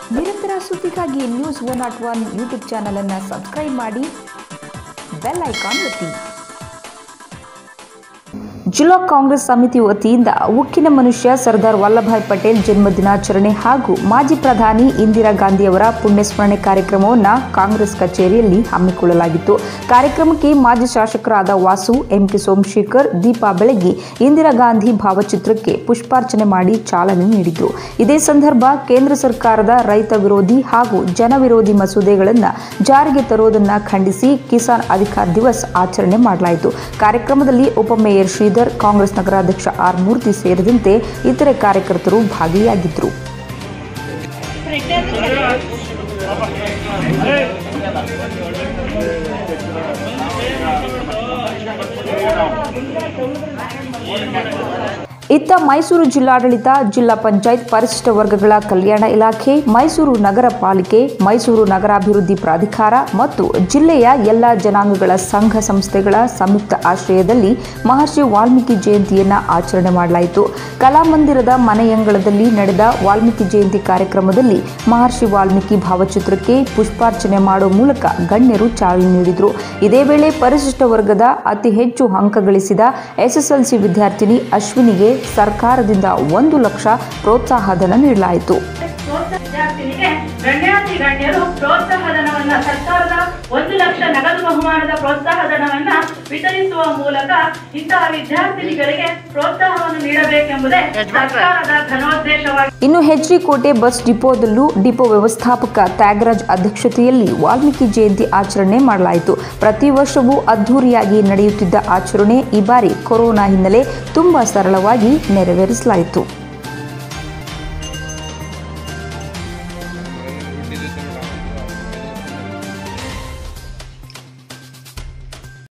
ನಿರಂತರ ಸುದ್ದಿಗಾಗಿ news one not one YouTube ಚಾನಲನ್ನು ಸಬ್ಸ್ಕ್ರೈಬ್ ಮಾಡಿ ಬೆಲ್ ಐಕಾನ್ ಒತ್ತಿ ಜಿಲ್ಲಾ ಕಾಂಗ್ರೆಸ್ ಸಮಿತಿ ವತಿಯಿಂದ ಉಕ್ಕಿನ ಮನುಷ್ಯ ಸರ್ದಾರ್ ವಲ್ಲಭಾಯ್ ಪಟೇಲ್ ಜನ್ಮ ದಿನಾಚರಣೆ ಹಾಗೂ ಮಾಜಿ ಪ್ರಧಾನಿ ಇಂದಿರಾ ಗಾಂಧಿಯವರ ಪುಣ್ಯಸ್ಮರಣೆ ಕಾರ್ಯಕ್ರಮವನ್ನು ಕಾಂಗ್ರೆಸ್ ಕಚೇರಿಯಲ್ಲಿ ಹಮ್ಮಿಕೊಳ್ಳಲಾಗಿತ್ತು ಕಾರ್ಯಕ್ರಮಕ್ಕೆ ಮಾಜಿ ಶಾಸಕರಾದ ವಾಸು ಎಂಕೆ ಸೋಮಶೇಖರ್ ದೀಪಾ ಬೆಳಗಿ ಇಂದಿರಾ ಗಾಂಧಿ ಭಾವಚಿತ್ರಕ್ಕೆ ಪುಷ್ಪಾರ್ಚನೆ ಮಾಡಿ ಚಾಲನೆ ನೀಡಿದರು ಇದೇ ಸಂದರ್ಭ ಕೇಂದ್ರ ಸರ್ಕಾರದ ರೈತ ವಿರೋಧಿ ಹಾಗೂ ಜನ ವಿರೋಧಿ ಮಸೂದೆಗಳನ್ನು ಜಾರಿಗೆ ತರುವುದನ್ನು ಖಂಡಿಸಿ ಕಿಸಾನ್ ಅಧಿಕಾರ್ ದಿವಸ್ ಆಚರಣೆ ಮಾಡಲಾಯಿತು ಕಾರ್ಯಕ್ರಮದಲ್ಲಿ ಉಪಮೇಯರ್ ಶ್ರೀಧರ್ ಕಾಂಗ್ರೆಸ್ ನಗರಾಧ್ಯಕ್ಷ ಆರ್ ಮೂರ್ತಿ ಸೇರಿದಂತೆ ಇತರೆ ಕಾರ್ಯಕರ್ತರು ಭಾಗಿಯಾಗಿದ್ದರು ಇತ್ತ ಮೈಸೂರು ಜಿಲ್ಲಾಡಳಿತ ಜಿಲ್ಲಾ ಪಂಚಾಯತ್ ಪರಿಶಿಷ್ಟ ವರ್ಗಗಳ ಕಲ್ಯಾಣ ಇಲಾಖೆ ಮೈಸೂರು ನಗರ ಪಾಲಿಕೆ ಮೈಸೂರು ನಗರಾಭಿವೃದ್ಧಿ ಪ್ರಾಧಿಕಾರ ಮತ್ತು ಜಿಲ್ಲೆಯ ಎಲ್ಲ ಜನಾಂಗಗಳ ಸಂಘ ಸಂಸ್ಥೆಗಳ ಸಂಯುಕ್ತ ಆಶ್ರಯದಲ್ಲಿ ಮಹರ್ಷಿ ವಾಲ್ಮೀಕಿ ಜಯಂತಿಯನ್ನು ಆಚರಣೆ ಮಾಡಲಾಯಿತು ಕಲಾಮಂದಿರದ ಮನೆಯಂಗಳದಲ್ಲಿ ನಡೆದ ವಾಲ್ಮೀಕಿ ಜಯಂತಿ ಕಾರ್ಯಕ್ರಮದಲ್ಲಿ ಮಹರ್ಷಿ ವಾಲ್ಮೀಕಿ ಭಾವಚಿತ್ರಕ್ಕೆ ಪುಷ್ಪಾರ್ಚನೆ ಮಾಡುವ ಮೂಲಕ ಗಣ್ಯರು ಚಾಲನೆ ನೀಡಿದರು ಇದೇ ವೇಳೆ ಪರಿಶಿಷ್ಟ ವರ್ಗದ ಅತಿ ಹೆಚ್ಚು ಅಂಕ ಗಳಿಸಿದ ಎಸ್ಎಸ್ಎಲ್ಸಿ ವಿದ್ಯಾರ್ಥಿನಿ ಅಶ್ವಿನಿಗೆ ಸರ್ಕಾರದಿಂದ ಒಂದು ಲಕ್ಷ ಪ್ರೋತ್ಸಾಹಧನ ನೀಡಲಾಯಿತು ಪ್ರೋತ್ಸಾಹ ವಿದ್ಯಾರ್ಥಿನಿಗೆ ಗಣ್ಯಾತಿ ಗಣ್ಯರು ಪ್ರೋತ್ಸಾಹಧನವನ್ನ ಸರ್ಕಾರದ ಒಂದು ಲಕ್ಷ ನಗದು ಬಹುಮಾನದ ಪ್ರೋತ್ಸಾಹಧನವನ್ನ ವಿತರಿಸುವ ಮೂಲಕ ಇಂತಹ ವಿದ್ಯಾರ್ಥಿನಿಗಳಿಗೆ ಪ್ರೋತ್ಸಾಹವನ್ನು ನೀಡಬೇಕೆಂಬುದೇ ಸರ್ಕಾರದ ಘನೋದ್ದೇಶವಾಗಿದೆ ಇನ್ನು ಹೆಚ್ಡಿ ಕೋಟೆ ಬಸ್ ಡಿಪೋದಲ್ಲೂ ಡಿಪೋ ವ್ಯವಸ್ಥಾಪಕ ತ್ಯಾಗರಾಜ್ ಅಧ್ಯಕ್ಷತೆಯಲ್ಲಿ ವಾಲ್ಮೀಕಿ ಜಯಂತಿ ಆಚರಣೆ ಮಾಡಲಾಯಿತು ಪ್ರತಿ ವರ್ಷವೂ ಅದ್ಧೂರಿಯಾಗಿ ನಡೆಯುತ್ತಿದ್ದ ಆಚರಣೆ ಈ ಬಾರಿ ಕೊರೋನಾ ಹಿನ್ನೆಲೆ ತುಂಬಾ ಸರಳವಾಗಿ ನೆರವೇರಿಸಲಾಯಿತು